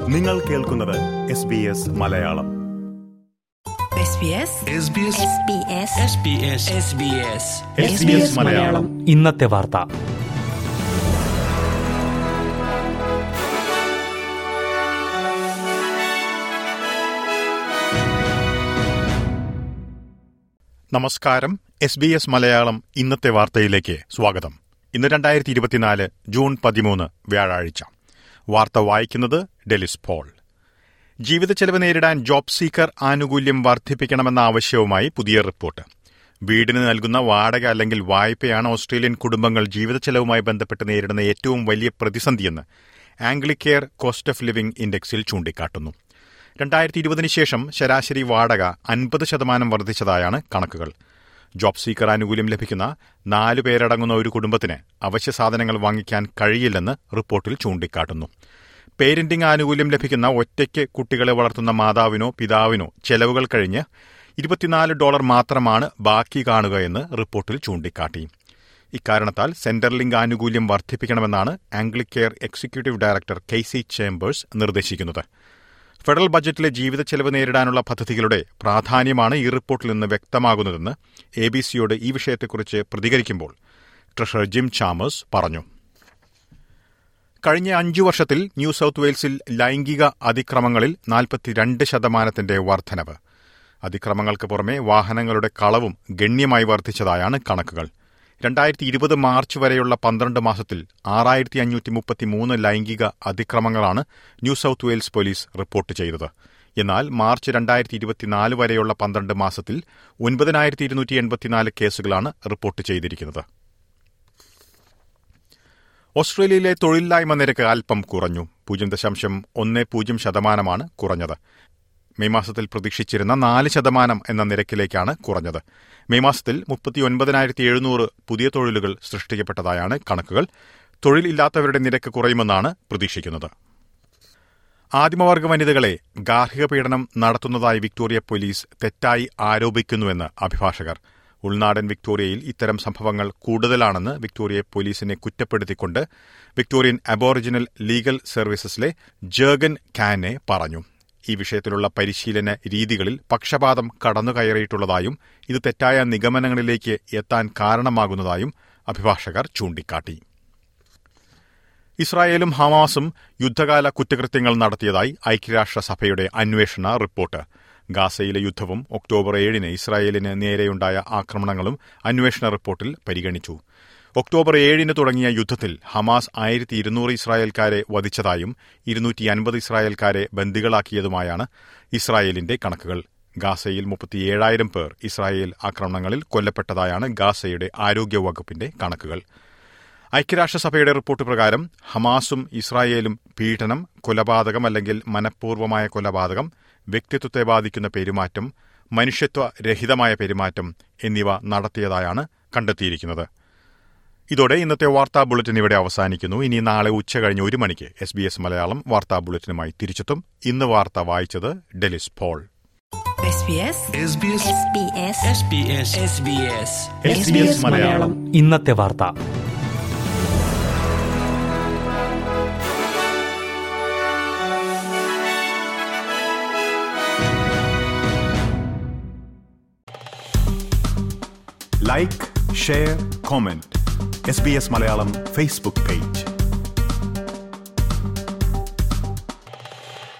നിങ്ങൾ കേൾക്കുന്നത് S B S Malayalam SBS Malayalam ഇന്നത്തെ വാർത്ത നമസ്കാരം എസ് ബി എസ് മലയാളം ഇന്നത്തെ വാർത്തയിലേക്ക് സ്വാഗതം ഇന്ന് രണ്ടായിരത്തി ഇരുപത്തിനാല് ജൂൺ പതിമൂന്ന് വ്യാഴാഴ്ച വാർത്ത വായിക്കുന്നത് ഡെലിസ് പോൾ ജീവിത ചെലവ് നേരിടാൻ ജോബ് സീക്കർ ആനുകൂല്യം വർദ്ധിപ്പിക്കണമെന്ന ആവശ്യവുമായി പുതിയ റിപ്പോർട്ട് വീടിന് നൽകുന്ന വാടക അല്ലെങ്കിൽ വായ്പയാണ് ഓസ്ട്രേലിയൻ കുടുംബങ്ങൾ ജീവിത ചെലവുമായി ബന്ധപ്പെട്ട് നേരിടുന്ന ഏറ്റവും വലിയ പ്രതിസന്ധിയെന്ന് ആംഗ്ലിക്കെയർ കോസ്റ്റ് ഓഫ് ലിവിംഗ് ഇൻഡെക്സിൽ ചൂണ്ടിക്കാട്ടുന്നു രണ്ടായിരത്തി ഇരുപതിന് ശേഷം ശരാശരി വാടക അൻപത് ശതമാനം വർദ്ധിച്ചതായാണ് കണക്കുകൾ ജോബ് സീക്കർ ആനുകൂല്യം ലഭിക്കുന്ന നാല് പേരടങ്ങുന്ന ഒരു കുടുംബത്തിന് അവശ്യ സാധനങ്ങൾ വാങ്ങിക്കാൻ കഴിയില്ലെന്ന് റിപ്പോർട്ടിൽ ചൂണ്ടിക്കാട്ടുന്നു പേരന്റിംഗ് ആനുകൂല്യം ലഭിക്കുന്ന ഒറ്റയ്ക്ക് കുട്ടികളെ വളർത്തുന്ന മാതാവിനോ പിതാവിനോ ചെലവുകൾ കഴിഞ്ഞ് ഇരുപത്തിനാല് ഡോളർ മാത്രമാണ് ബാക്കി കാണുകയെന്ന് റിപ്പോർട്ടിൽ ചൂണ്ടിക്കാട്ടി ഇക്കാരണത്താൽ സെന്റർലിങ്ക് ആനുകൂല്യം വർദ്ധിപ്പിക്കണമെന്നാണ് Anglicare executive director Casey Chambers നിർദ്ദേശിക്കുന്നത് ഫെഡറൽ ബജറ്റിലെ ജീവിത ചെലവ് നേരിടാനുള്ള പദ്ധതികളുടെ പ്രാധാന്യമാണ് ഈ റിപ്പോർട്ടിൽ നിന്ന് വ്യക്തമാകുന്നതെന്ന് എ ബി സിയോട് ഈ വിഷയത്തെക്കുറിച്ച് പ്രതികരിക്കുമ്പോൾ ട്രഷറർ ജിം ചാമേഴ്സ് പറഞ്ഞു കഴിഞ്ഞ അഞ്ചു വർഷത്തിൽ ന്യൂ സൌത്ത് വെയിൽസിൽ ലൈംഗിക അതിക്രമങ്ങളിൽ നാൽപ്പത്തിരണ്ട് ശതമാനത്തിന്റെ വർധനവ് അതിക്രമങ്ങൾക്ക് പുറമെ വാഹനങ്ങളുടെ കളവും ഗണ്യമായി വർദ്ധിച്ചതായാണ് കണക്കുകൾ രണ്ടായിരത്തി ഇരുപത് മാർച്ച് വരെയുള്ള പന്ത്രണ്ട് മാസത്തിൽ ആറായിരത്തി അഞ്ഞൂറ്റി മുപ്പത്തിമൂന്ന് ലൈംഗിക അതിക്രമങ്ങളാണ് New South Wales police report ചെയ്തത് എന്നാൽ മാർച്ച് രണ്ടായിരത്തി ഇരുപത്തിനാല് വരെയുള്ള പന്ത്രണ്ട് മാസത്തിൽ ഒൻപതിനായിരത്തി ഇരുന്നൂറ്റി എൺപത്തിനാല് കേസുകളാണ് റിപ്പോർട്ട് ചെയ്തിരിക്കുന്നത് ഓസ്ട്രേലിയയിലെ തൊഴിലില്ലായ്മ നിരക്ക് അല്പം കുറഞ്ഞു പൂജ്യം ദശാംശം ഒന്ന് പൂജ്യം ശതമാനമാണ് കുറഞ്ഞത് മെയ് മാസത്തിൽ പ്രതീക്ഷിച്ചിരുന്ന നാല് ശതമാനം എന്ന നിരക്കിലേക്കാണ് കുറഞ്ഞത് മെയ് മാസത്തിൽ മുപ്പത്തിയൊൻപതിനായിരത്തി എഴുന്നൂറ് പുതിയ തൊഴിലുകൾ സൃഷ്ടിക്കപ്പെട്ടതായാണ് കണക്കുകൾ തൊഴിലില്ലാത്തവരുടെ നിരക്ക് കുറയുമെന്നാണ് പ്രതീക്ഷിക്കുന്നത് ആദിമവർഗ വനിതകളെ ഗാർഹിക പീഡനം നടത്തുന്നതായി വിക്ടോറിയ പോലീസ് തെറ്റായി ആരോപിക്കുന്നുവെന്ന് അഭിഭാഷകർ ഉൾനാടൻ വിക്ടോറിയയിൽ ഇത്തരം സംഭവങ്ങൾ കൂടുതലാണെന്ന് വിക്ടോറിയ പോലീസിനെ കുറ്റപ്പെടുത്തിക്കൊണ്ട് വിക്ടോറിയൻ അബോറിജിനൽ ലീഗൽ സർവീസസിലെ ജേഗൻ കാനെ പറഞ്ഞു ഈ വിഷയത്തിലുള്ള പരിശീലന രീതികളിൽ പക്ഷപാതം കടന്നുകയറിയിട്ടുള്ളതായും ഇത് തെറ്റായ നിഗമനങ്ങളിലേക്ക് എത്താൻ കാരണമാകുന്നതായും അഭിഭാഷകർ ചൂണ്ടിക്കാട്ടി ഇസ്രായേലും ഹമാസും യുദ്ധകാല കുറ്റകൃത്യങ്ങൾ നടത്തിയതായി ഐക്യരാഷ്ട്രസഭയുടെ അന്വേഷണ റിപ്പോർട്ട് ഗാസയിലെ യുദ്ധവും ഒക്ടോബർ ഏഴിന് ഇസ്രായേലിന് നേരെയുണ്ടായ ആക്രമണങ്ങളും അന്വേഷണ റിപ്പോർട്ടിൽ പരിഗണിച്ചു ഒക്ടോബർ ഏഴിന് തുടങ്ങിയ യുദ്ധത്തിൽ ഹമാസ് ആയിരത്തി ഇരുന്നൂറ് ഇസ്രായേൽക്കാരെ വധിച്ചതായും ഇരുന്നൂറ്റി അൻപത് ഇസ്രായേൽക്കാരെ ബന്ദികളാക്കിയതുമായാണ് ഇസ്രായേലിന്റെ കണക്കുകൾ ഗാസയിൽ മുപ്പത്തിയേഴായിരം പേർ ഇസ്രായേൽ ആക്രമണങ്ങളിൽ കൊല്ലപ്പെട്ടതായാണ് ഗാസയുടെ ആരോഗ്യവകുപ്പിന്റെ കണക്കുകൾ ഐക്യരാഷ്ട്രസഭയുടെ റിപ്പോർട്ട് പ്രകാരം ഹമാസും ഇസ്രായേലും പീഡനം കൊലപാതകം അല്ലെങ്കിൽ മനഃപൂർവമായ കൊലപാതകം വ്യക്തിത്വത്തെ ബാധിക്കുന്ന പെരുമാറ്റം മനുഷ്യത്വ രഹിതമായ പെരുമാറ്റം എന്നിവ നടത്തിയതായാണ് കണ്ടെത്തിയിരിക്കുന്നത് ഇതോടെ ഇന്നത്തെ വാർത്താ ബുള്ളറ്റിൻ ഇവിടെ അവസാനിക്കുന്നു ഇനി നാളെ ഉച്ച കഴിഞ്ഞ് ഒരു മണിക്ക് എസ് ബി എസ് മലയാളം വാർത്താ ബുള്ളറ്റിനുമായി തിരിച്ചെത്തും ഇന്ന് വാർത്ത വായിച്ചത് ഡെലിസ് പോൾ SBS മലയാളം ഇന്നത്തെ വാർത്ത like share comment S B S Malayalam Facebook page